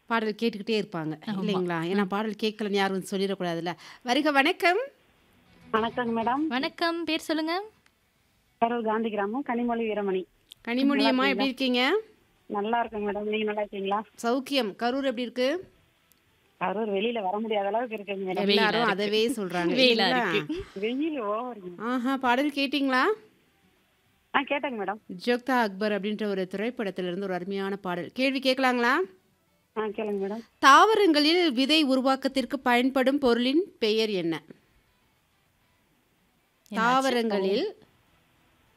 பாடல் கேட்டுக்கிட்டே இருப்பாங்க ஆமா. இல்லைங்களா ஏன்னா பாடல் கேட்கலன்னு யாரும் வந்து சொல்லிடக்கூடாதுல்ல வருக வணக்கம் வணக்கங்க மேடம் வணக்கம் பேர் சொல்லுங்க கரூர் காந்தி கிராமம் கனிமொழி வீரமணி கனிமொழியம்மா எப்படி இருக்கீங்க நல்லா இருக்கேங்க மேடம் நீங்க நல்லா இருக்கீங்களா சௌக்கியம் கரூர் எப்படி இருக்கு கரூர் வெளியில வர முடியாத அளவுக்கு இருக்குங்க மேடம் எல்லாரும் அதவே சொல்றாங்க வெயிலா இல்லைங்களா? வெயில் ஓவருங்க ஆஹா பாடல் கேட்டிங்களா ஆ கேட்டேங்க மேடம் ஜோக்தா அக்பர் அப்படின்ற ஒரு திரைப்படத்திலிருந்து ஒரு அருமையான பாடல் கேள்வி கேட்கலாங்களா ஆ கேளுங்க மேடம் தாவரங்களில் விதை உருவாக்கத்திற்கு பயன்படும் பொருளின் பெயர் என்ன தாவரங்களில்